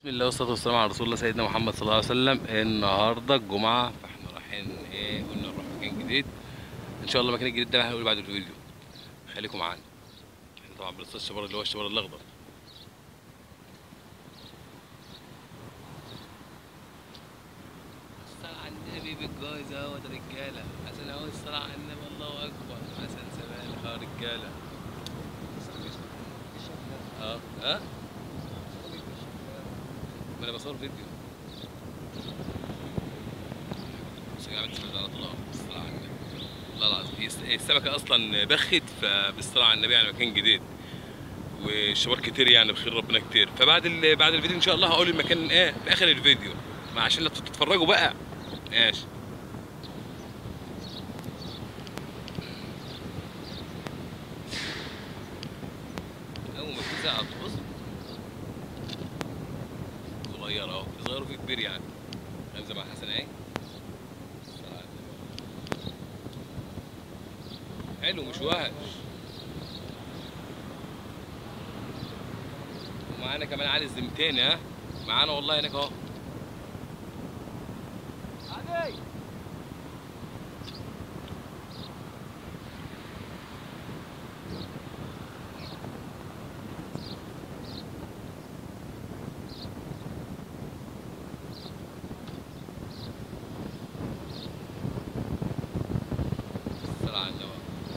بسم الله والصلاة والسلام على رسول الله سيدنا محمد صلى الله عليه وسلم النهاردة الجمعة فاحنا رايحين ايه قلنا نروح مكان جديد ان شاء الله المكان الجديد ده هنقول بعد الفيديو خليكم معانا احنا طبعا بنصطاد الشبار اللي هو الشبار الاخضر الصلاة على النبي بالجوز اهوت رجالة حسن اهو الصلاة على النبي الله اكبر حسن سبالة اه رجالة اه اه ما انا بصور فيديو بس يا جماعه بتسند على طول بالصلاه على النبي والله العظيم هي الس- السمكه اصلا بخت فبالصلاه على النبي يعني مكان جديد والشباب كتير يعني بخير ربنا كتير فبعد ال... بعد الفيديو ان شاء الله هقول المكان ايه في اخر الفيديو ما عشان لو تتفرجوا بقى ماشي اول ما تنزل على طول بص صغير اهو صغير وفي كبير يعني غمزه مع حسن اهي الصلاة على النبي. حلو مش وحش ومعانا كمان علي الزمتين ها معانا والله هناك اهو علي الصلاة على النبي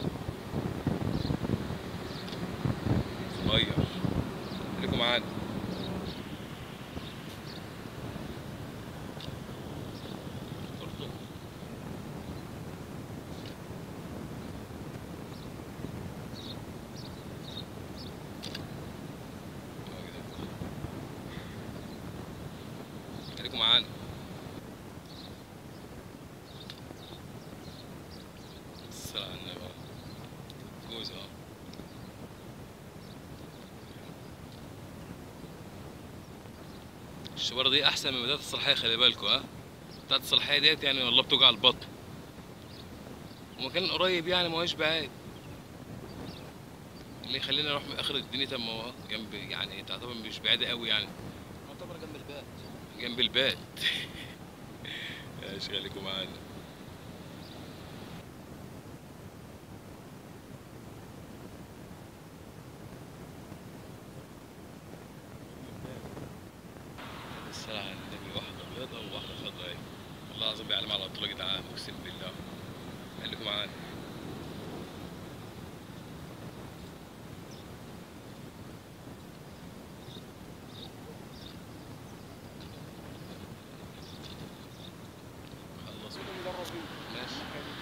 صغير خليكم معانا برضو. أهو كده. خليكم معانا الصلاة على النبي أهو. جوز اهو الشبارة دي أحسن من بداية الصلاحية خلي بالكوا ها بتاعت الصلاحية ديت يعني والله بتوجع البطن ومكان قريب يعني ما هوش بعيد اللي يخلينا نروح من آخر الدنيا طب ما هو جنب يعني تعتبر مش بعيدة قوي يعني يعتبر جنب البيت جنب البيت ايش خليكم معانا الصلاة على النبي واحدة بيضة وواحدة خضراء اهي والله العظيم بيعلم على طول يا جدعان اقسم بالله خليكم معانا خلصوا مجربين ماشي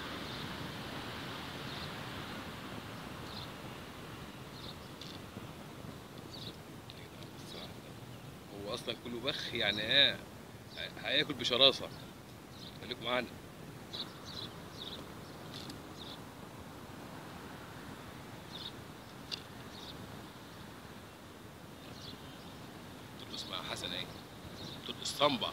هو اصلا كله بخ يعني ايه هياكل بشراسه خليكم معانا ترقص مع حسن اهي ترقص صنبه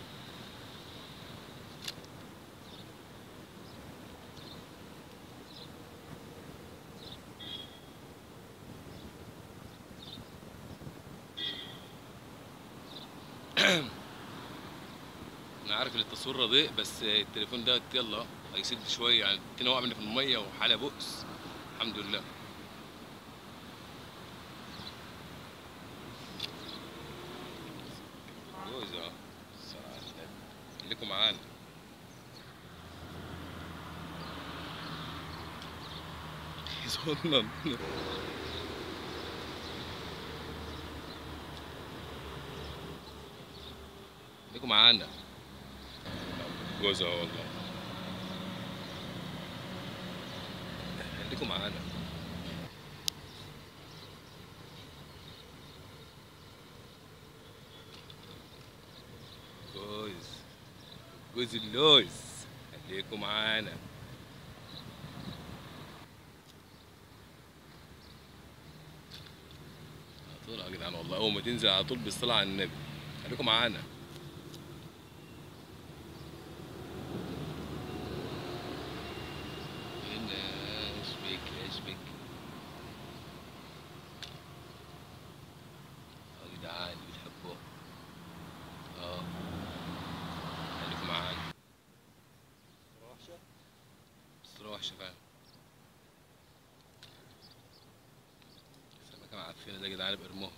انا عارف ان التصوير رديء بس التليفون ده يلا هيسد شويه يعني التاني وقع مني في الميه وحاله بؤس الحمد لله جوز اهو الصلاة على النبي. خليكم معانا صغنن خليكم معانا جوز اهو والله خليكم معانا جوز جوز اللوز خليكم معانا على طول يا جدعان والله اول ما تنزل على طول بالصلاة على النبي خليكم معانا هنا اشبك اشبك اه يا جدعان بتحبوه كل ده يا جدعان بارموها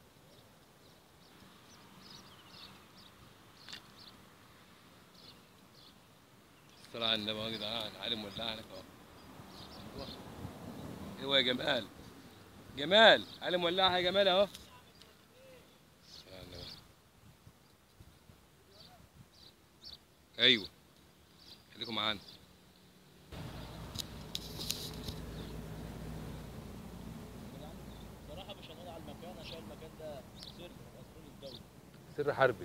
الصلاة على النبي اهو يا جدعان علي مولع هناك اهو ايوه ايوه يا جمال جمال علي مولعها يا جمال اهو الصلاة على النبي. ايوه خليكم معانا بصراحة مش هنقول على المكان عشان المكان ده سر مسؤول الدولة سر حربي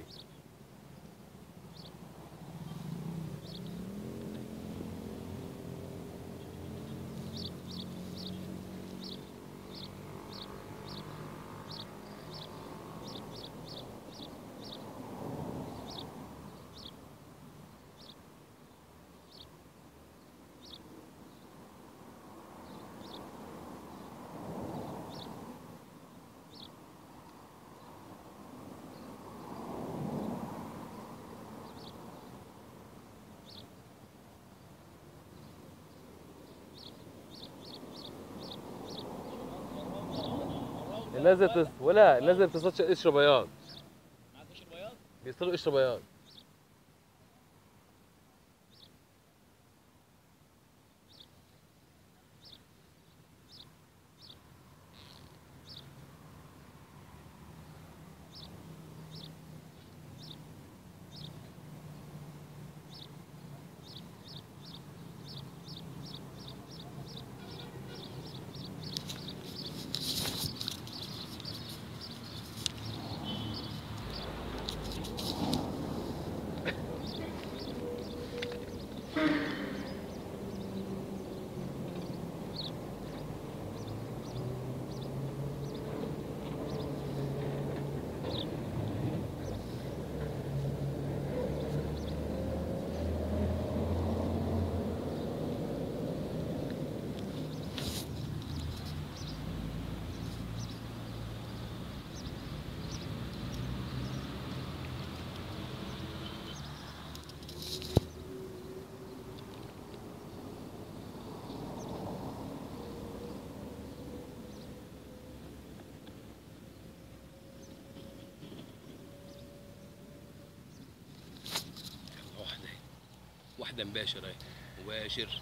الناس اللي بتص... ولا الناس اللي بتصطادش قشر بياض ما عندوش البياض بيصطادوا قشر بياض واحدة اهي. واحدة مباشر اهي مباشر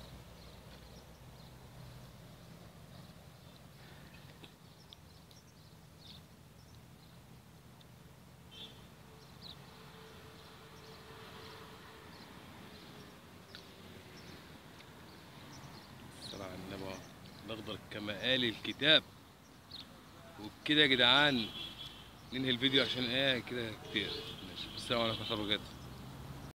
الصلاة على النبي أهو. نخضر كما قال الكتاب وبكده يا جدعان ننهي الفيديو عشان ايه كده كتير ماشي السلام عليكم ورحمة الله وبركاته